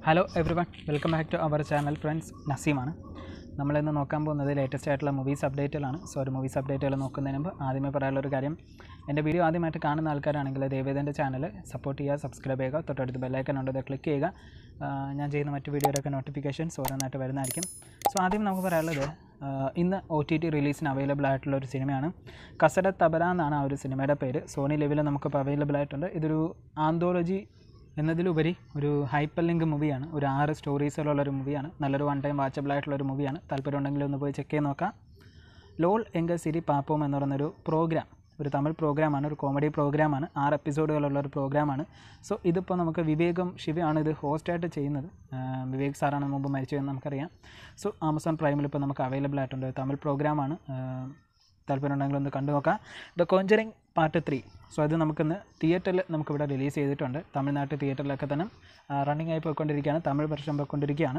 hello everyone welcome back to our channel friends നസീമാണ് നമ്മളിന്ന് നോക്കാൻ പോകുന്നത് ലേറ്റസ്റ്റ് ആയിട്ടുള്ള മൂവീസ് അപ്ഡേറ്റുകളാണ് സോ ഒരു മൂവീസ് അപ്ഡേറ്റുകൾ നോക്കുന്നതിന് മുമ്പ് ആദ്യമേ പറയാനുള്ള ഒരു കാര്യം എൻ്റെ വീഡിയോ ആദ്യമായിട്ട് കാണുന്ന ആൾക്കാരാണെങ്കിൽ ദയവേദൻ്റെ ചാനൽ സപ്പോർട്ട് ചെയ്യുക സബ്സ്ക്രൈബ് ചെയ്യുക തൊട്ടടുത്ത് ബെല്ലൈക്കൺ ഉണ്ട് അത് ക്ലിക്ക് ചെയ്യുക ആ, ഞാൻ ചെയ്യുന്ന മറ്റു വീഡിയോയുടെയൊക്കെ നോട്ടിഫിക്കേഷൻസ് ഓരോന്നായിട്ട് വരുന്നതായിരിക്കും സോ ആദ്യം നമുക്ക് പറയാനുള്ളത് ആ, ഇന്ന് ഒ ടി ടി റിലീസിന് അവൈലബിൾ ആയിട്ടുള്ള ഒരു സിനിമയാണ് കസഡ തബര എന്നാണ് ആ ഒരു സിനിമയുടെ പേര് സോണി ലെവലിൽ നമുക്കിപ്പോൾ അവൈലബിൾ ആയിട്ടുണ്ട് ഇതൊരു ആന്തോളജി എന്നതിലുപരി ഒരു ഹൈപ്പർ ലിങ്ക് മൂവിയാണ് ഒരു ആറ് സ്റ്റോറീസുകളുള്ള ഒരു മൂവിയാണ് നല്ലൊരു വൺ ടൈം വാച്ചബിൾ ആയിട്ടുള്ള ഒരു മൂവിയാണ് താല്പര്യം ഉണ്ടെങ്കിൽ ഒന്ന് പോയി ചെക്ക് ചെയ്ത് നോക്കാം ലോൾ എങ്ക സിരി പാപ്പോം എന്ന് പറയുന്നൊരു പ്രോഗ്രാം ഒരു തമിഴ് പ്രോഗ്രാമാണ് ഒരു കോമഡി പ്രോഗ്രാമാണ് ആറ് എപ്പിസോഡുകളുള്ള ഒരു പ്രോഗ്രാമാണ് സോ ഇതിപ്പോൾ നമുക്ക് വിവേകം ശിവയാണ് ഇത് ഹോസ്റ്റായിട്ട് ചെയ്യുന്നത് ആ, വിവേക് സാറാണ് മുമ്പ് മരിച്ചതെന്ന് നമുക്കറിയാം സോ ആമസോൺ പ്രൈമിൽ ഇപ്പോൾ നമുക്ക് അവൈലബിൾ ആയിട്ടുണ്ട് ഒരു തമിഴ് പ്രോഗ്രാമാണ് താല്പര്യം ഉണ്ടെങ്കിൽ ഒന്ന് കണ്ടു നോക്കാം the conjuring part three so അത് നമുക്കിന്ന് തിയേറ്ററിൽ നമുക്കിവിടെ റിലീസ് ചെയ്തിട്ടുണ്ട് തമിഴ്നാട്ട് തിയേറ്ററിലൊക്കെ തന്നെ റണ്ണിങ് ആയി പോയിക്കൊണ്ടിരിക്കുകയാണ് തമിഴ് വർഷം പോയിക്കൊണ്ടിരിക്കുകയാണ്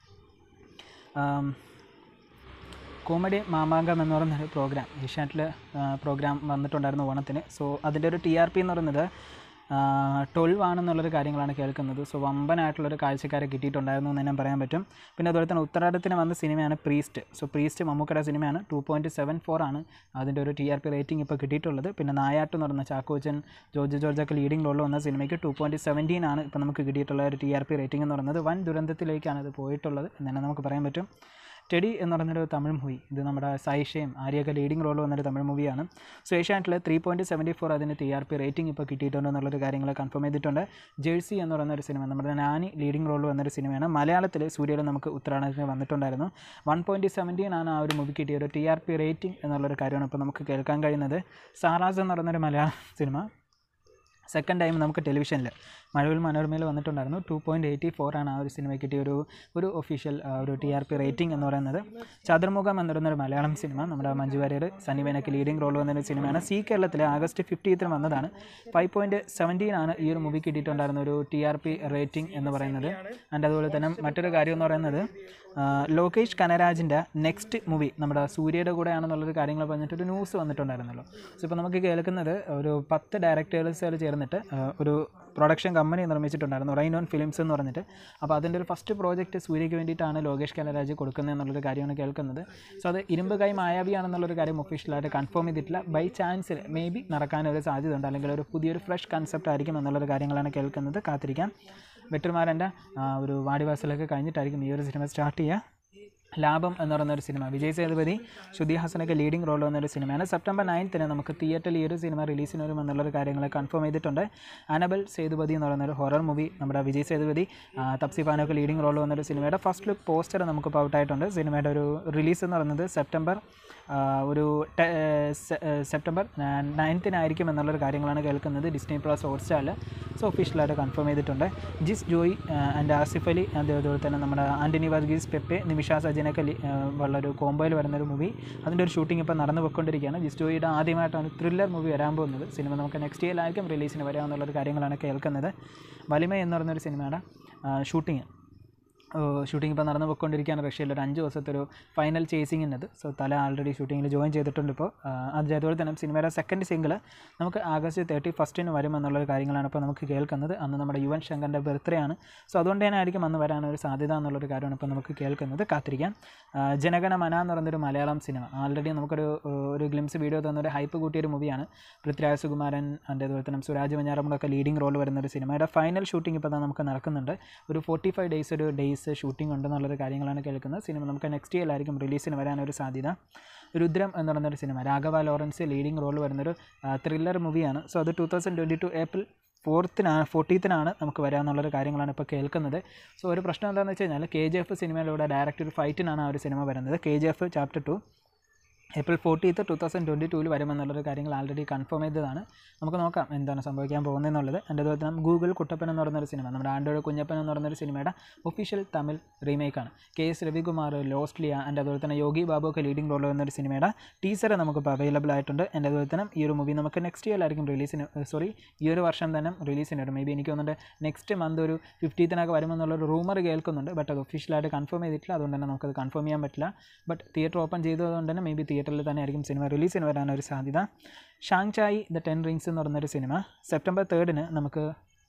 ആം, കോമഡി മാമാങ്കം എന്ന് പറയുന്ന ഒരു പ്രോഗ്രാം ഏഷ്യാനെറ്റിൽ പ്രോഗ്രാം വന്നിട്ടുണ്ടായിരുന്നു ഓണത്തിന് സോ അതിൻ്റെ ഒരു ടി ആർ പി എന്ന് പറയുന്നത് ട്വൽവ് ആണെന്നുള്ളൊരു കാര്യങ്ങളാണ് കേൾക്കുന്നത് സോ വമ്പനായിട്ടുള്ളൊരു കാഴ്ചക്കാരെ കിട്ടിയിട്ടുണ്ടായിരുന്നു എന്ന് തന്നെ പറയാൻ പറ്റും പിന്നെ അതുപോലെ തന്നെ ഉത്തരാടത്തിന് വന്ന സിനിമയാണ് പ്രീസ്റ്റ് സോ പ്രീസ്റ്റ് മമ്മൂക്കയുടെ സിനിമയാണ് ടു പോയിൻറ്റ് സെവൻ ഫോർ ആണ് അതിൻ്റെ ഒരു ടി ആർ പി റേറ്റിംഗ് ഇപ്പോൾ കിട്ടിയിട്ടുള്ളത് പിന്നെ നായാട്ട് എന്ന് പറയുന്ന ചാക്കോച്ചൻ ജോർജ് ജോർജൊക്കെ ലീഡിംഗ് റോളിൽ വന്ന സിനിമയ്ക്ക് ടു പോയിൻറ്റ് സെവൻറ്റീൻ ആണ് ഇപ്പോൾ നമുക്ക് കിട്ടിയിട്ടുള്ള ഒരു ടി ആർ പി റേറ്റിംഗ് എന്ന് പറയുന്നത് വൻ ദുരന്തത്തിലേക്കാണ് ഇത് പോയിട്ടുള്ളത് എന്ന് തന്നെ നമുക്ക് പറയാൻ പറ്റും ടെഡി എന്ന് പറയുന്നൊരു തമിഴ് മൂവി ഇത് നമ്മുടെ സൈഷയും ആര്യയൊക്കെ ലീഡിംഗ് റോൾ വന്നൊരു തമിഴ് മൂവിയാണ് സോ ഏഷ്യാനെറ്റിൽ ത്രീ പോയിൻറ്റ് സെവൻറ്റി ഫോർ അതിന് ടി ആർ പി റേറ്റിംഗ് ഇപ്പോൾ കിട്ടിയിട്ടുണ്ട് എന്നുള്ളൊരു കാര്യങ്ങൾ കൺഫേം ചെയ്തിട്ടുണ്ട് ജേഴ്സി എന്ന് പറയുന്ന ഒരു സിനിമ നമ്മുടെ നാനി ലീഡിംഗ് റോൾ വന്നൊരു സിനിമയാണ് മലയാളത്തിൽ സൂര്യയിൽ നമുക്ക് ഉത്തരാടനത്തിന് വന്നിട്ടുണ്ടായിരുന്നു വൺ പോയിൻറ്റ് സെവൻറ്റീൻ ആണ് ആ ഒരു മൂവി കിട്ടിയ ഒരു ടി ആർ പി റേറ്റിംഗ് എന്നുള്ളൊരു കാര്യമാണ് ഇപ്പോൾ നമുക്ക് കേൾക്കാൻ കഴിയുന്നത് സാറാസ് എന്ന് പറയുന്നൊരു മലയാളം സിനിമ സെക്കൻഡ് ടൈം നമുക്ക് ടെലിവിഷനിൽ മഴവിൽ മനോരമയിൽ വന്നിട്ടുണ്ടായിരുന്നു ടു പോയിൻറ്റ് എയ്റ്റി ഫോർ ആണ് ആ ഒരു സിനിമ കിട്ടിയ ഒരു ഒരു ഒഫീഷ്യൽ ഒരു ടി ആർ പി റേറ്റിംഗ് എന്ന് പറയുന്നത് ചതുർമുഖം എന്ന് പറയുന്ന ഒരു മലയാളം സിനിമ നമ്മുടെ മഞ്ജു വാര്യർ സണ്ണി വേനക്ക് ലീഡിംഗ് റോൾ വന്നൊരു സിനിമയാണ് സി കേരളത്തിൽ ആഗസ്റ്റ് ഫിഫ്റ്റീത്തിന് വന്നതാണ് ഫൈവ് പോയിൻറ്റ് സെവൻറ്റീൻ ആണ് ഈ ഒരു മൂവി കിട്ടിയിട്ടുണ്ടായിരുന്ന ഒരു ടി ആർ പി റേറ്റിംഗ് എന്ന് പറയുന്നത് ആൻഡ് അതുപോലെ തന്നെ മറ്റൊരു കാര്യം എന്ന് പറയുന്നത് ആ, ലോകേഷ് കനരാജിൻ്റെ നെക്സ്റ്റ് മൂവി നമ്മുടെ സൂര്യയുടെ കൂടെ ആണെന്നുള്ളൊരു കാര്യങ്ങൾ പറഞ്ഞിട്ട് ഒരു ന്യൂസ് വന്നിട്ടുണ്ടായിരുന്നല്ലോ സോ ഇപ്പോൾ നമുക്ക് കേൾക്കുന്നത് ഒരു പത്ത് ഡയറക്ടേഴ്സുകൾ ചേർന്നിട്ട് ആ, ഒരു പ്രൊഡക്ഷൻ കമ്പനി നിർമ്മിച്ചിട്ടുണ്ടായിരുന്നു റൈനോൺ ഫിലിംസ് എന്ന് പറഞ്ഞിട്ട് അപ്പോൾ അതിൻ്റെ ഒരു ഫസ്റ്റ് പ്രോജക്റ്റ് സൂര്യയ്ക്ക് വേണ്ടിയിട്ടാണ് ലോകേഷ് കനരാജ് കൊടുക്കുന്നത് എന്നുള്ളൊരു കാര്യമാണ് കേൾക്കുന്നത് സോ അത് ഇരുമ്പ് കൈ മായാവിയാണെന്നുള്ളൊരു കാര്യം ഒഫീഷ്യലായിട്ട് കൺഫേം ചെയ്തിട്ടില്ല ബൈ ചാൻസിൽ മേ ബി നടക്കാനൊരു സാധ്യത ഉണ്ട് അല്ലെങ്കിൽ ഒരു പുതിയൊരു ഫ്രഷ് കൺസെപ്റ്റ് ആയിരിക്കും എന്നുള്ളൊരു കാര്യങ്ങളാണ് കേൾക്കുന്നത് കാത്തിരിക്കാം വെട്ടർമാരൻ്റെ ഒരു വാടിവാസലൊക്കെ കഴിഞ്ഞിട്ടായിരിക്കും ഈ ഒരു സിനിമ സ്റ്റാർട്ട് ചെയ്യുക ലാഭം എന്ന് പറയുന്ന ഒരു സിനിമ വിജയ് സേതുപതി ശ്രുതി ഹാസനൊക്കെ ലീഡിംഗ് റോൾ വന്നൊരു സിനിമയാണ് സെപ്റ്റംബർ നയൻത്തിന് നമുക്ക് തിയേറ്ററിൽ ഈ ഒരു സിനിമ റിലീസിന് വരും എന്നുള്ളൊരു കാര്യങ്ങൾ കൺഫേം ചെയ്തിട്ടുണ്ട് അനബൽ സേതുപതി എന്ന് പറയുന്ന ഒരു ഹൊറർ മൂവി നമ്മുടെ വിജയ് സേതുപതി ആ, തപ്സി പാനൊക്കെ ലീഡിംഗ് റോൾ വന്നൊരു സിനിമയുടെ ഫസ്റ്റ് ലുക്ക് പോസ്റ്റർ നമുക്കിപ്പോൾ ഔട്ടായിട്ടുണ്ട് സിനിമയുടെ ഒരു റിലീസ് എന്ന് പറയുന്നത് സെപ്റ്റംബർ ആ, ഒരു ടെ- സെ- സെപ്റ്റംബർ നയൻത്തിനായിരിക്കും എന്നുള്ളൊരു കാര്യങ്ങളാണ് കേൾക്കുന്നത് ഡിസ്നി പ്ലസ് ഹോട്ട്സ്റ്റാറിൽ സോ ഒഫീഷ്യലായിട്ട് കൺഫേം ചെയ്തിട്ടുണ്ട് ജിസ് ജോയ് ആൻഡ് ആസിഫ് അലി അതേപോലെ തന്നെ നമ്മുടെ ആൻ്റണി വർഗീസ് പെപ്പെ നിമിഷ സജനൊക്കെ ലി- ആ, ഉള്ളൊരു കോംബോയിൽ വരുന്നൊരു മൂവി അതിൻ്റെ ഒരു ഷൂട്ടിംഗ് ഇപ്പോൾ നടന്നു പോയിക്കൊണ്ടിരിക്കുകയാണ് ജിസ് ജോയിയുടെ ആദ്യമായിട്ടാണ് ത്രില്ലർ മൂവി വരാൻ പോകുന്നത് സിനിമ നമുക്ക് നെക്സ്റ്റ് ഇയറിലായിരിക്കും റിലീസിന് വരാമെന്നുള്ളൊരു കാര്യങ്ങളാണ് കേൾക്കുന്നത് വലിമ എന്ന് പറയുന്നൊരു സിനിമയുടെ ഷൂട്ടിങ് ഷൂട്ടിംഗ് ഇപ്പോൾ നടന്നു പോയിക്കൊണ്ടിരിക്കുകയാണ് റഷ്യയിൽ ഒരു അഞ്ച് ദിവസത്തെ ഒരു ഫൈനൽ ചേസിങ്ങിനത് സോ തല ആൾറെഡി ഷൂട്ടിങ്ങിൽ ജോയിൻ ചെയ്തിട്ടുണ്ട് ഇപ്പോൾ അതേപോലെ തന്നെ സിനിമയുടെ സെക്കൻഡ് സിംഗിൾ നമുക്ക് ആഗസ്റ്റ് തേർട്ടി ഫസ്റ്റിന് വരും എന്നുള്ള കാര്യങ്ങളാണ് ഇപ്പോൾ നമുക്ക് കേൾക്കുന്നത് അന്ന് നമ്മുടെ യുവൻ ശങ്കറിൻ്റെ ബർത്ത്ഡേ ആണ് സോ അതുകൊണ്ട് തന്നെ ആയിരിക്കും അന്ന് വരാനൊരു സാധ്യത എന്നുള്ളൊരു കാര്യമാണ് ഇപ്പോൾ നമുക്ക് കേൾക്കുന്നത് കാത്തിരിക്കാം ആ, ജനഗണ മന എന്ന് പറയുന്നൊരു മലയാളം സിനിമ ആൾറെഡി നമുക്കൊരു ആ, ഒരു ഗ്ലിംസ് വീഡിയോ തന്നൊരു ഹൈപ്പ് കൂട്ടിയൊരു മൂവിയാണ് പൃഥ്വിരാജ് സുകുമാരൻ അതിൻ്റെ അതുപോലെ തന്നെ സുരാജ് മഞ്ഞാറമ്മളൊക്കെ ലീഡിംഗ് റോൾ വരുന്ന ഒരു സിനിമയുടെ ഫൈനൽ ഷൂട്ടിംഗ് ഇപ്പോൾ ദാ നമുക്ക് നടക്കുന്നുണ്ട് ഒരു ഫോർട്ടി ഫൈവ് ഡേയ്സ് ഒരു ഡേയ്സ് ഷൂട്ടിംഗ് ഉണ്ടെന്നുള്ളൊരു കാര്യങ്ങളാണ് കേൾക്കുന്നത് സിനിമ നമുക്ക് നെക്സ്റ്റ് ഇയറിലായിരിക്കും റിലീസിന് വരാനൊരു സാധ്യത രുദ്രം എന്ന് പറയുന്നൊരു സിനിമ രാഘവ ലോറൻസ് ലീഡിംഗ് റോൾ വരുന്നൊരു ത്രില്ലർ മൂവിയാണ് സോ അത് two thousand twenty two April ഫോർത്തിനാണ് ഫോർട്ടീത്തിനാണ് നമുക്ക് വരാമെന്നുള്ളൊരു കാര്യങ്ങളാണ് ഇപ്പോൾ കേൾക്കുന്നത് സോ ഒരു പ്രശ്നം എന്താണെന്ന് വെച്ച് കഴിഞ്ഞാൽ കെ ജി എഫ് സിനിമയിലൂടെ ഡയറക്റ്റ് ഒരു ഫൈറ്റിനാണ് ആ ഒരു സിനിമ വരുന്നത് K G F chapter two April fourteenth two thousand twenty ടൂവിൽ വരുമെന്നുള്ളൊരു കാര്യങ്ങൾ ആൾറെഡി കൺഫേം ചെയ്തതാണ് നമുക്ക് നോക്കാം എന്താണ് സംഭവിക്കാൻ പോകുന്നതെന്നുള്ളത് എൻ്റെ അതുപോലെ തന്നെ ഗൂഗിൾ കുട്ടപ്പൻ എന്ന് പറയുന്നൊരു സിനിമ നമ്മുടെ ആൻഡ്രോയിഡ് കുഞ്ഞപ്പൻ എന്ന് പറയുന്നൊരു സിനിമയുടെ ഒഫീഷ്യൽ തമിഴ് റീമേക്കാണ് കെ എസ് രവികുമാർ ലോസ്റ്റ്ലിയ എൻ്റെ അതുപോലെ തന്നെ യോഗി ബാബു ഒക്കെ ലീഡിംഗ് റോൾ എന്നൊരു സിനിമയുടെ ടീസർ നമുക്കിപ്പോൾ അവൈലബിൾ ആയിട്ടുണ്ട് എൻ്റെ അതുപോലെ തന്നെ ഈ ഒരു മൂവി നമുക്ക് നെക്സ്റ്റ് ഇയറിലായിരിക്കും റിലീസിന് സോറി ഈ ഒരു വർഷം തന്നെ റിലീസിന് വരും മേ ബി എനിക്ക് തോന്നുന്നുണ്ട് നെക്സ്റ്റ് മന്ത് ഒരു ഫിഫ്റ്റീത്തിനൊക്കെ വരുമെന്നുള്ളൊരു റൂമർ കേൾക്കുന്നുണ്ട് ബട്ട് അത് ഒഫീഷ്യലായിട്ട് കൺഫേം ചെയ്തിട്ടില്ല അതുകൊണ്ട് തന്നെ നമുക്കത് കൺഫേം ചെയ്യാൻ പറ്റില്ല ബട്ട് തിയേറ്റർ ഓപ്പൺ ചെയ്തതുകൊണ്ട് തന്നെ മേ ബി തിയേറ്ററിൽ തന്നെ ആയിരിക്കും സിനിമ റിലീസിന് വരാനൊരു സാധ്യത Shang Chi the ten rings എന്ന് പറയുന്നൊരു സിനിമ സെപ്റ്റംബർ തേർഡിന് നമുക്ക്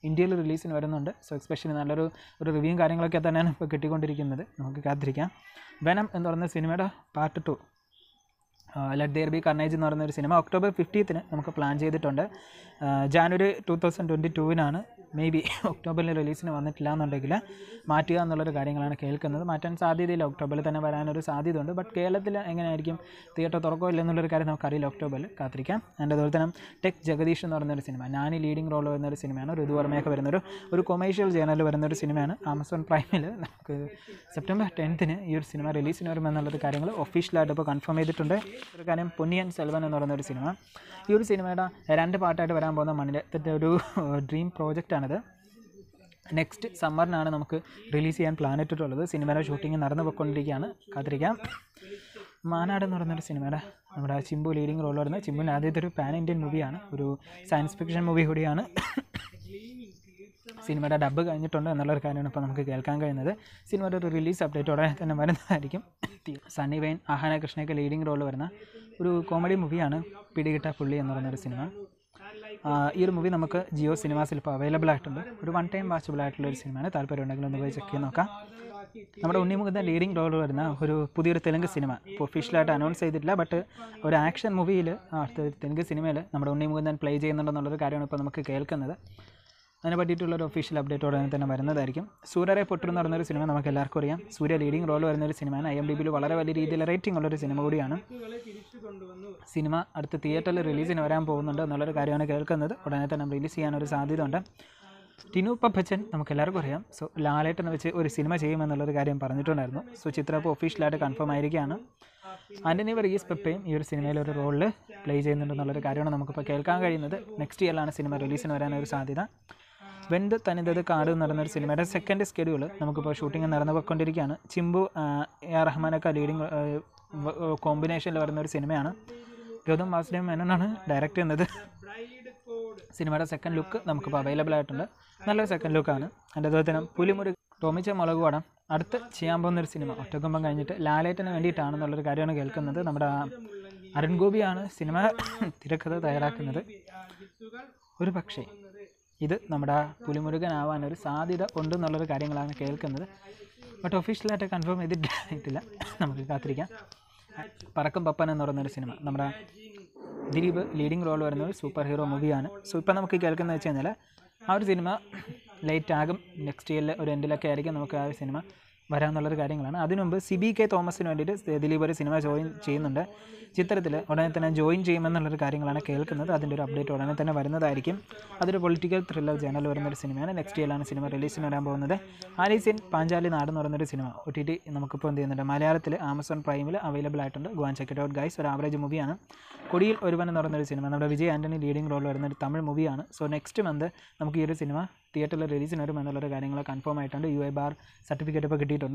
ഇന്ത്യയിൽ റിലീസിന് വരുന്നുണ്ട് സോ എക്സ്പെഷ്യലി നല്ലൊരു ഒരു റിവ്യൂവും കാര്യങ്ങളൊക്കെ തന്നെയാണ് ഇപ്പോൾ കിട്ടിക്കൊണ്ടിരിക്കുന്നത് നമുക്ക് കാത്തിരിക്കാം വെനം എന്ന് പറയുന്ന സിനിമയുടെ part two let there be carnage എന്ന് പറയുന്ന ഒരു സിനിമ ഒക്ടോബർ ഫിഫ്റ്റീത്തിന് നമുക്ക് പ്ലാൻ ചെയ്തിട്ടുണ്ട് ജാനുവരി ടു തൗസൻഡ് ട്വൻറ്റി ടൂവിനാണ് മേ ബി ഒക്ടോബറിൽ റിലീസിന് വന്നിട്ടില്ല എന്നുണ്ടെങ്കിൽ മാറ്റുക എന്നുള്ളൊരു കാര്യങ്ങളാണ് കേൾക്കുന്നത് മാറ്റാൻ സാധ്യതയില്ല ഒക്ടോബറിൽ തന്നെ വരാനൊരു സാധ്യതയുണ്ട് ബട്ട് കേരളത്തിൽ എങ്ങനെയായിരിക്കും തിയേറ്റർ തുറക്കോ ഇല്ല എന്നുള്ളൊരു കാര്യം നമുക്കറിയില്ല ഒക്ടോബറിൽ കാത്തിരിക്കാം അതിൻ്റെ അതുപോലെ തന്നെ ടെക് ജഗദീഷ് എന്ന് പറയുന്നൊരു സിനിമ നാനി ലീഡിംഗ് റോൾ വരുന്ന ഒരു സിനിമയാണ് ഋതുവർമ്മയൊക്കെ വരുന്നൊരു ഒരു കൊമേഴ്ഷ്യൽ ജേണലിൽ വരുന്നൊരു സിനിമയാണ് ആമസോൺ പ്രൈമിൽ നമുക്ക് സെപ്റ്റംബർ ടെൻത്തിന് ഈ ഒരു സിനിമ റിലീസിന് വരുമെന്നുള്ളൊരു കാര്യങ്ങൾ ഒഫീഷ്യലായിട്ട് ഇപ്പോൾ കൺഫേം ചെയ്തിട്ടുണ്ട് ഒരു കാര്യം പൊന്നിയൻ സെൽവൻ എന്ന് പറയുന്ന ഒരു സിനിമ ഈ ഒരു സിനിമയുടെ രണ്ട് പാർട്ടായിട്ട് വരാൻ പോകുന്ന മണിരത്തിൻ്റെ ഒരു ഡ്രീം പ്രോജക്റ്റാണിത് നെക്സ്റ്റ് സമ്മറിനാണ് നമുക്ക് റിലീസ് ചെയ്യാൻ പ്ലാൻ ഇട്ടിട്ടുള്ളത് സിനിമയുടെ ഷൂട്ടിംഗ് നടന്നു പോയിക്കൊണ്ടിരിക്കുകയാണ് കാത്തിരിക്കാം മാനാട് എന്ന് പറയുന്നൊരു സിനിമയുടെ നമ്മുടെ ചിമ്പു ലീഡിങ് റോൾ വരുന്നത് ചിമ്പുവിൻ്റെ ആദ്യത്തെ ഒരു പാൻ ഇന്ത്യൻ മൂവിയാണ് ഒരു സയൻസ് ഫിക്ഷൻ മൂവി കൂടിയാണ് സിനിമയുടെ ഡബ്ബ് കഴിഞ്ഞിട്ടുണ്ട് എന്നുള്ളൊരു കാര്യമാണ് ഇപ്പോൾ നമുക്ക് കേൾക്കാൻ കഴിയുന്നത് സിനിമയുടെ ഒരു റിലീസ് അപ്ഡേറ്റ് ഉടനെ തന്നെ വരുന്നതായിരിക്കും സണ്ണി വെയിൻ ആഹാന കൃഷ്ണയ്ക്ക് ലീഡിംഗ് റോൾ വരുന്ന ഒരു കോമഡി മൂവിയാണ് പിടികിട്ട പുള്ളി എന്ന് പറയുന്നൊരു സിനിമ ആ, ഈ ഒരു മൂവി നമുക്ക് ജിയോ സിനിമാസിൽ ഇപ്പോൾ അവൈലബിൾ ആയിട്ടുണ്ട് ഒരു വൺ ടൈം വാച്ചബിൾ ആയിട്ടുള്ള ഒരു സിനിമയാണ് താല്പര്യം ഉണ്ടെങ്കിൽ ഒന്ന് പോയി ചെക്ക് ചെയ്ത് നോക്കാം നമ്മുടെ ഉണ്ണിമുഖത്തെ ലീഡിംഗ് റോൾ വരുന്ന ഒരു പുതിയൊരു തെലുങ്ക് സിനിമ ഇപ്പോൾ ഒഫീഷ്യലായിട്ട് അനൗൺസ് ചെയ്തിട്ടില്ല ബട്ട് ഒരു ആക്ഷൻ മൂവിയിൽ തെലുങ്ക് സിനിമയിൽ നമ്മുടെ ഉണ്ണിമുഖന്തൻ പ്ലേ ചെയ്യുന്നുണ്ടെന്നുള്ളൊരു കാര്യമാണ് ഇപ്പോൾ നമുക്ക് കേൾക്കുന്നത് അതിനെ പറ്റിയിട്ടുള്ള ഒരു ഒഫീഷ്യൽ അപ്ഡേറ്റ് ഉടനെ തന്നെ വരുന്നതായിരിക്കും സൂര്യരെ പൊട്ടു എന്ന് പറയുന്നൊരു സിനിമ നമുക്ക് എല്ലാവർക്കും അറിയാം സൂര്യ ലീഡിംഗ് റോൾ വരുന്ന ഒരു സിനിമയാണ് ഐ എം ഡി ബിയിൽ വളരെ വലിയ രീതിയിൽ റേറ്റിംഗ് ഉള്ളൊരു സിനിമ കൂടിയാണ് സിനിമ അടുത്ത തിയേറ്ററിൽ റിലീസിന് വരാൻ പോകുന്നുണ്ട് എന്നുള്ളൊരു കാര്യമാണ് കേൾക്കുന്നത് ഉടനെ തന്നെ റിലീസ് ചെയ്യാനൊരു സാധ്യതയുണ്ട് ടിനു പപ്പച്ചൻ നമുക്ക് എല്ലാവർക്കും അറിയാം സോ ലാലേട്ടനെ വെച്ച് ഒരു സിനിമ ചെയ്യുമെന്നുള്ളൊരു കാര്യം പറഞ്ഞിട്ടുണ്ടായിരുന്നു സോ ചിത്രം ഇപ്പോൾ ഒഫീഷ്യലായിട്ട് കൺഫേം ആയിരിക്കുകയാണ് ആൻ്റണി വർഗീസ് പെപ്പയും ഈ ഒരു സിനിമയിൽ ഒരു റോളിൽ പ്ലേ ചെയ്യുന്നുണ്ടെന്നുള്ളൊരു കാര്യമാണ് നമുക്കിപ്പോൾ കേൾക്കാൻ കഴിയുന്നത് നെക്സ്റ്റ് ഇയറിലാണ് സിനിമ റിലീസിന് വരാനൊരു സാധ്യത വെന്ത് തനിതത് കാട് എന്ന് പറയുന്ന ഒരു സിനിമയുടെ സെക്കൻഡ് സ്കെഡ്യൂൾ നമുക്കിപ്പോൾ ഷൂട്ടിംഗ് നടന്നു പോയിക്കൊണ്ടിരിക്കുകയാണ് ചിമ്പു ആ, എ ആർ റഹ്മാനൊക്കെ ലീഡിങ് കോമ്പിനേഷനിൽ വരുന്ന ഒരു സിനിമയാണ് ഗൗതം വാസുദേവ് മേനോനാണ് ഡയറക്റ്റ് ചെയ്യുന്നത് സിനിമയുടെ സെക്കൻഡ് ലുക്ക് നമുക്കിപ്പോൾ അവൈലബിൾ ആയിട്ടുണ്ട് നല്ലൊരു സെക്കൻഡ് ലുക്കാണ് അതിൻ്റെ അതുപോലെ തന്നെ പുലിമുരു ടോമിച്ച മുളക് പടം അടുത്ത് ചെയ്യാൻ പോകുന്നൊരു സിനിമ ഒറ്റക്കുമ്പം കഴിഞ്ഞിട്ട് ലാലേട്ടന് വേണ്ടിയിട്ടാണെന്നുള്ളൊരു കാര്യമാണ് കേൾക്കുന്നത് നമ്മുടെ അരുൺ ഗോപിയാണ് സിനിമ തിരക്കഥ തയ്യാറാക്കുന്നത് ഒരു പക്ഷേ ഇത് നമ്മുടെ പുലിമുരുകനാവാൻ ഒരു സാധ്യത ഉണ്ടെന്നുള്ളൊരു കാര്യങ്ങളാണ് കേൾക്കുന്നത് ബട്ട് ഒഫീഷ്യലായിട്ട് കൺഫേം ചെയ്തിട്ടില്ല നമുക്ക് കാത്തിരിക്കാം പറക്കും പപ്പൻ എന്ന് പറയുന്നൊരു സിനിമ നമ്മുടെ ദിലീപ് ലീഡിംഗ് റോൾ വരുന്ന ഒരു സൂപ്പർ ഹീറോ മൂവിയാണ് സോ ഇപ്പം നമുക്ക് കേൾക്കുന്നത് വെച്ച് കഴിഞ്ഞാൽ ആ ഒരു സിനിമ ലേറ്റ് ആകും നെക്സ്റ്റ് ഇയറിൽ ഒരു എൻഡിലൊക്കെ ആയിരിക്കും നമുക്ക് ആ ഒരു സിനിമ വരാമെന്നുള്ളൊരു കാര്യങ്ങളാണ് അതിനുമുമ്പ് സിബി കെ തോമസിന് വേണ്ടിയിട്ട് ദിലീപ് ഒരു സിനിമ ജോയിൻ ചെയ്യുന്നുണ്ട് ചിത്രത്തിൽ ഉടനെ തന്നെ ജോയിൻ ചെയ്യുമെന്നുള്ളൊരു കാര്യങ്ങളാണ് കേൾക്കുന്നത് അതിൻ്റെ ഒരു അപ്ഡേറ്റ് ഉടനെ തന്നെ വരുന്നതായിരിക്കും അതൊരു പൊളിറ്റിക്കൽ ത്രില്ലർ ജേണൽ വരുന്നൊരു സിനിമയാണ് നെക്സ്റ്റ് ഇയറിലാണ് സിനിമ റിലീസിന് വരാൻ പോകുന്നത് ആലീസിയൻ പാഞ്ചാലി നാട് എന്ന് പറയുന്നൊരു സിനിമ ഒ ടി ടി നമുക്കിപ്പോൾ എന്ത് ചെയ്യുന്നുണ്ട് മലയാളത്തിൽ ആമസോൺ പ്രൈമിൽ അവൈലബിൾ ആയിട്ടുണ്ട് ഗോവാൻ ചെക്ക് ഔട്ട് ഗൈസ് ഒരു ആവറേജ് മൂവിയാണ് കൊടിയിൽ ഒരുവൻ എന്ന് പറയുന്നൊരു സിനിമ നമ്മുടെ വിജയ് ആൻ്റണി ലീഡിംഗ് റോൾ വരുന്ന ഒരു തമിഴ് മൂവിയാണ് സോ നെക്സ്റ്റ് മന്ത് നമുക്ക് ഈ ഒരു സിനിമ തിയേറ്ററിൽ റിലീസിന് വരും എന്നുള്ളൊരു കാര്യങ്ങൾ കൺഫേം ആയിട്ടുണ്ട് യു ഐ ബാർ സർട്ടിഫിക്കറ്റ് ഇപ്പോൾ കിട്ടിയിട്ടുണ്ട്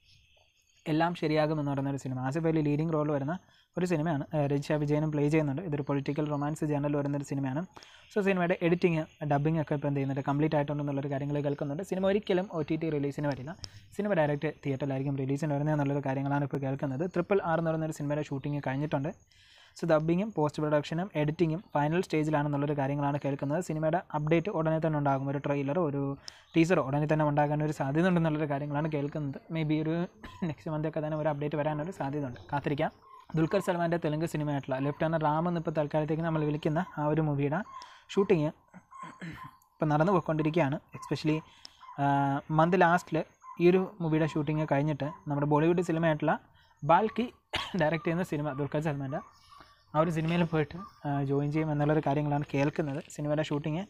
എല്ലാം ശരിയാകും എന്ന് പറയുന്ന ഒരു സിനിമ ആസിഫ് അലി ലീഡിംഗ് റോൾ വരുന്ന ഒരു സിനിമയാണ് ഏഹ് രജിഷ വിജയനും പ്ലേ ചെയ്യുന്നുണ്ട് ഇതൊരു പൊളിറ്റിക്കൽ റൊമാൻസ് ജേണൽ വരുന്ന ഒരു സിനിമയാണ് സോ സിനിമയുടെ എഡിറ്റിംഗ് ഡബിംഗ് ഒക്കെ ഇപ്പോൾ എന്ത് ചെയ്യുന്നുണ്ട് കംപ്ലീറ്റ് ആയിട്ടുണ്ടെന്നുള്ളൊരു കാര്യങ്ങൾ കേൾക്കുന്നുണ്ട് സിനിമ ഒരിക്കലും ഒ ടി ടി റിലീസിന് വരില്ല സിനിമ ഡയറക്റ്റ് തിയേറ്ററിലായിരിക്കും റിലീസിന് വരുന്നത് എന്നുള്ളൊരു കാര്യങ്ങളാണ് ഇപ്പോൾ കേൾക്കുന്നത് ട്രിപ്പിൾ ആർ എന്ന് പറയുന്ന ഒരു സിനിമയുടെ ഷൂട്ടിംഗ് കഴിഞ്ഞിട്ടുണ്ട് സോ ഡബിങ്ങും പോസ്റ്റ് പ്രൊഡക്ഷനും എഡിറ്റിങ്ങും ഫൈനൽ സ്റ്റേജിലാണെന്നുള്ളൊരു കാര്യങ്ങളാണ് കേൾക്കുന്നത് സിനിമയുടെ അപ്ഡേറ്റ് ഉടനെ തന്നെ ഉണ്ടാകും ഒരു ട്രെയിലറോ ഒരു ടീസറോ ഉടനെ തന്നെ ഉണ്ടാകാൻ ഒരു സാധ്യത ഉണ്ടെന്നുള്ളൊരു കാര്യങ്ങളാണ് കേൾക്കുന്നത് മേ ബി ഒരു നെക്സ്റ്റ് മന്തൊക്കെ തന്നെ ഒരു അപ്ഡേറ്റ് വരാനൊരു സാധ്യതയുണ്ട് കാത്തിരിക്കാം ദുൽഖർ സൽമാൻ്റെ തെലുങ്ക് സിനിമയായിട്ടുള്ള ലെഫ്റ്റനർ റാം എന്നിപ്പോൾ തൽക്കാലത്തേക്ക് നമ്മൾ വിളിക്കുന്ന ആ ഒരു മൂവിയുടെ ഷൂട്ടിങ് ഇപ്പോൾ നടന്നു പോയിക്കൊണ്ടിരിക്കുകയാണ് എക്സ്പെഷ്യലി മന്ത് ലാസ്റ്റിൽ ഈ ഒരു മൂവിയുടെ ഷൂട്ടിങ് കഴിഞ്ഞിട്ട് നമ്മുടെ ബോളിവുഡ് സിനിമയായിട്ടുള്ള ബാൽക്കി ഡയറക്റ്റ് ചെയ്യുന്ന സിനിമ ദുൽഖർ സൽമാൻ്റെ ആ ഒരു സിനിമയിൽ പോയിട്ട് ജോയിൻ ചെയ്യും എന്നുള്ളൊരു കാര്യങ്ങളാണ് കേൾക്കുന്നത് സിനിമയുടെ ഷൂട്ടിങ്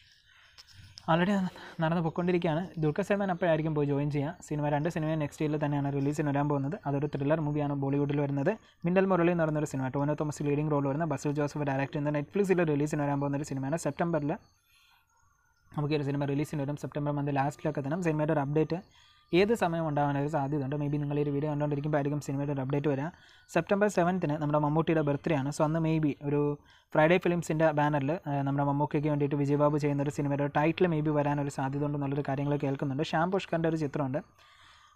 ആൾറെഡി നടന്നു പോയിക്കൊണ്ടിരിക്കുകയാണ് ദുൽഖർ സൽമാൻ അപ്പോഴായിരിക്കും പോയി ജോയിൻ ചെയ്യുക സിനിമ രണ്ട് സിനിമയും നെക്സ്റ്റ് ഇയറിൽ തന്നെയാണ് റിലീസിന് വരാൻ പോകുന്നത് അതൊരു ത്രില്ലർ മൂവിയാണ് ബോളിവുഡിൽ വരുന്നത് മിന്നൽ മുരളി എന്ന് പറയുന്നൊരു സിനിമ ടോനോ തോമസ് ലീഡിംഗ് റോൾ വരുന്ന ബസിൽ ജോസഫ് ഡയറക്റ്റ് ചെയ്യുന്ന നെറ്റ്ഫ്ലിക്സിൽ റിലീസിന് വരാൻ പോകുന്ന ഒരു സിനിമയാണ് സെപ്റ്റംബറിൽ നമുക്ക് ഈ ഒരു സിനിമ റിലീസിന് വരും സെപ്റ്റംബർ മന്ത് ലാസ്റ്റിലൊക്കെ തന്നെ സിനിമയുടെ ഒരു അപ്ഡേറ്റ് ഏത് സമയം ഉണ്ടാകാനൊരു സാധ്യതയുണ്ട് മേ ബി നിങ്ങൾ ഈ ഒരു വീഡിയോ കണ്ടുകൊണ്ടിരിക്കുമ്പോൾ ആയിരിക്കും സിനിമയുടെ ഒരു അപ്ഡേറ്റ് വരിക സെപ്റ്റംബർ സെവൻത്തിന് നമ്മുടെ മമ്മൂട്ടിയുടെ ബർത്ത്ഡേ ആണ് സോ അന്ന് മേ ബി ഒരു ഫ്രൈഡേ ഫിലിംസിൻ്റെ ബാനറിൽ നമ്മുടെ മമ്മൂക്കയ്ക്ക് വേണ്ടിയിട്ട് വിജയബാബു ചെയ്യുന്ന ഒരു സിനിമയുടെ ടൈറ്റിൽ മേ ബി വരാനൊരു സാധ്യത ഉണ്ടെന്നുള്ളൊരു കാര്യങ്ങൾ കേൾക്കുന്നുണ്ട് ശ്യാം പുഷ്കറിൻ്റെ ഒരു ചിത്രമുണ്ട്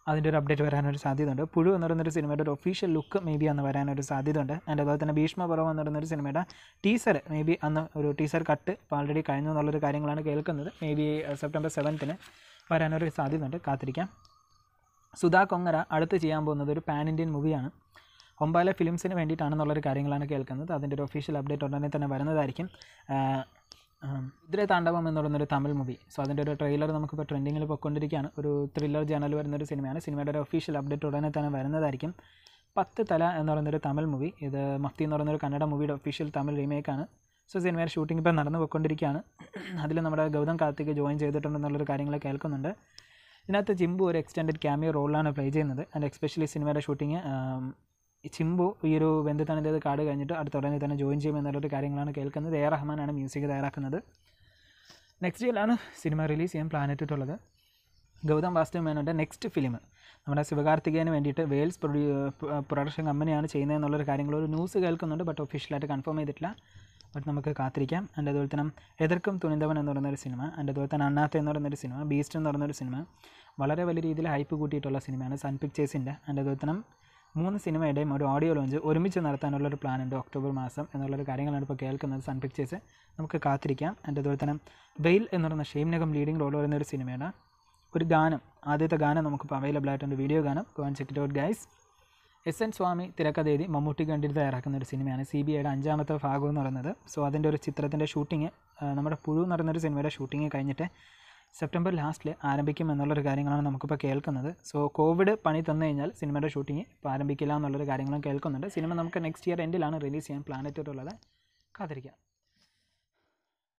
അതിൻ്റെ ഒരു അപ്ഡേറ്റ് വരാനൊരു സാധ്യതയുണ്ട് പുഴു എന്ന് പറയുന്നൊരു സിനിമയുടെ ഒരു ഒഫീഷ്യൽ ലുക്ക് മേ ബി അന്ന് വരാനൊരു സാധ്യതയുണ്ട് ആൻഡ് അതുപോലെ തന്നെ ഭീഷ്മപർവം എന്ന് പറയുന്നൊരു സിനിമയുടെ ടീസർ മേ ബി അന്ന് ഒരു ടീസർ കട്ട് ഇപ്പോൾ ആൾറെഡി കഴിഞ്ഞു എന്നുള്ളൊരു കാര്യങ്ങളാണ് കേൾക്കുന്നത് മേ ബി സെപ്റ്റംബർ സെവൻത്തിന് വരാനൊരു സാധ്യതയുണ്ട് കാത്തിരിക്കാം സുധാ കൊങ്ങര അടുത്ത് ചെയ്യാൻ പോകുന്നത് ഒരു പാൻ ഇന്ത്യൻ മൂവിയാണ് ഒമ്പാല ഫിലിംസിന് വേണ്ടിയിട്ടാണെന്നുള്ളൊരു കാര്യങ്ങളാണ് കേൾക്കുന്നത് അതിൻ്റെ ഒരു ഒഫീഷ്യൽ അപ്ഡേറ്റ് ഉടനെ തന്നെ വരുന്നതായിരിക്കും ഇതിലെ താണ്ഡവം എന്ന് പറയുന്നൊരു തമിഴ് മൂവി സോ അതിൻ്റെ ഒരു ട്രെയിലർ നമുക്കിപ്പോൾ ട്രെൻഡിങ്ങിൽ പൊയ്ക്കൊണ്ടിരിക്കുകയാണ് ഒരു ത്രില്ലർ ജേണൽ വരുന്നൊരു സിനിമയാണ് സിനിമയുടെ ഒരു ഒഫീഷ്യൽ അപ്ഡേറ്റ് ഉടനെ തന്നെ വരുന്നതായിരിക്കും പത്ത് തല എന്ന് പറയുന്നൊരു തമിഴ് മൂവി ഇത് മഫ്തി എന്ന് പറയുന്നൊരു കന്നഡ മൂവിയുടെ ഒഫീഷ്യൽ തമിഴ് റീമേക്കാണ് സോ സിനിമയുടെ ഷൂട്ടിംഗ് ഇപ്പോൾ നടന്നു പോയിക്കൊണ്ടിരിക്കുകയാണ് അതിൽ നമ്മുടെ ഗൗതം കാർത്തിക് ജോയിൻ ചെയ്തിട്ടുണ്ടെന്നുള്ളൊരു കാര്യങ്ങൾ കേൾക്കുന്നുണ്ട് ഇതിനകത്ത് ചിമ്പു ഒരു എക്സ്റ്റെൻഡഡ് ക്യാമിയോ റോളിലാണ് പ്ലേ ചെയ്യുന്നത് ആൻഡ് എക്സ്പെഷ്യലി സിനിമയുടെ ഷൂട്ടിങ് ചിമ്പു ഈ ഒരു ബന്ധുത്തനത് കാട് കഴിഞ്ഞിട്ട് അടുത്ത ഉടനെ തന്നെ ജോയിൻ ചെയ്യുമെന്നുള്ളൊരു കാര്യങ്ങളാണ് കേൾക്കുന്നത് എ ആർ റഹ്മാനാണ് മ്യൂസിക് തയ്യാറാക്കുന്നത് നെക്സ്റ്റ് ഇയറിലാണ് സിനിമ റിലീസ് ചെയ്യാൻ പ്ലാൻ ഇട്ടിട്ടുള്ളത് ഗൗതം വാസ്തവ മേനോൻ്റെ നെക്സ്റ്റ് ഫിലിം നമ്മുടെ ശിവകാർത്തികേയന് വേണ്ടിയിട്ട് വേൽസ് പ്രൊഡ്യൂ പ്രൊഡക്ഷൻ കമ്പനിയാണ് ചെയ്യുന്നതെന്നുള്ളൊരു കാര്യങ്ങൾ ഒരു ന്യൂസ് കേൾക്കുന്നുണ്ട് ബട്ട് ഒഫീഷ്യലായിട്ട് കൺഫേം ചെയ്തിട്ടില്ല ബട്ട് നമുക്ക് കാത്തിരിക്കാം ആൻഡ് അതുപോലെ തന്നെ എതിർക്കും തുണിന്തവൻ എന്ന് പറയുന്നൊരു സിനിമ ആൻഡ് അതുപോലെ തന്നെ അണ്ണാത്ത എന്ന് പറയുന്നൊരു സിനിമ ബീസ്റ്റ് എന്ന് പറയുന്നൊരു സിനിമ വളരെ വലിയ രീതിയിൽ ഹൈപ്പ് കൂട്ടിയിട്ടുള്ള സിനിമയാണ് സൺ പിക്ചേഴ്സിൻ്റെ ആൻഡ് അതുപോലെ തന്നെ മൂന്ന് സിനിമയുടെയും ഒരു ഓഡിയോ ലോഞ്ച് ഒരുമിച്ച് നടത്താനുള്ളൊരു പ്ലാൻ ഉണ്ട് ഒക്ടോബർ മാസം എന്നുള്ളൊരു കാര്യങ്ങളാണ് ഇപ്പോൾ കേൾക്കുന്നത് സൺ പിക്ചേഴ്സ് നമുക്ക് കാത്തിരിക്കാം ആൻഡ് അതുപോലെ തന്നെ വെയിൽ എന്ന് പറയുന്ന ഷെയ്മിനകം ലീഡിംഗ് റോൾ വരുന്ന ഒരു സിനിമയാണ് ഒരു ഗാനം ആദ്യത്തെ ഗാനം നമുക്കിപ്പോൾ അവൈലബിൾ ആയിട്ടുണ്ട് വീഡിയോ ഗാനം go and check it out guys S N Swami തിരക്കഥ എഴുതി മമ്മൂട്ടി കണ്ടിട്ട് തയ്യാറാക്കുന്ന ഒരു സിനിമയാണ് സി ബി ഐയുടെ അഞ്ചാമത്തെ ഭാഗം എന്ന് പറയുന്നത് സോ അതിൻ്റെ ഒരു ചിത്രത്തിൻ്റെ ഷൂട്ടിങ് നമ്മുടെ പുഴു എന്ന് പറയുന്നൊരു സിനിമയുടെ ഷൂട്ടിങ് കഴിഞ്ഞിട്ട് സെപ്റ്റംബർ ലാസ്റ്റിൽ ആരംഭിക്കും എന്നുള്ളൊരു കാര്യങ്ങളാണ് നമുക്കിപ്പോൾ കേൾക്കുന്നത് സോ കോവിഡ് പണി തന്നു കഴിഞ്ഞാൽ സിനിമയുടെ ഷൂട്ടിങ് ഇപ്പോൾ ആരംഭിക്കില്ല എന്നുള്ളൊരു കാര്യങ്ങളും കേൾക്കുന്നുണ്ട് സിനിമ നമുക്ക് നെക്സ്റ്റ് ഇയർ എൻഡിലാണ് റിലീസ് ചെയ്യാൻ പ്ലാൻ ഇട്ടിട്ടുള്ളത് കാത്തിരിക്കാം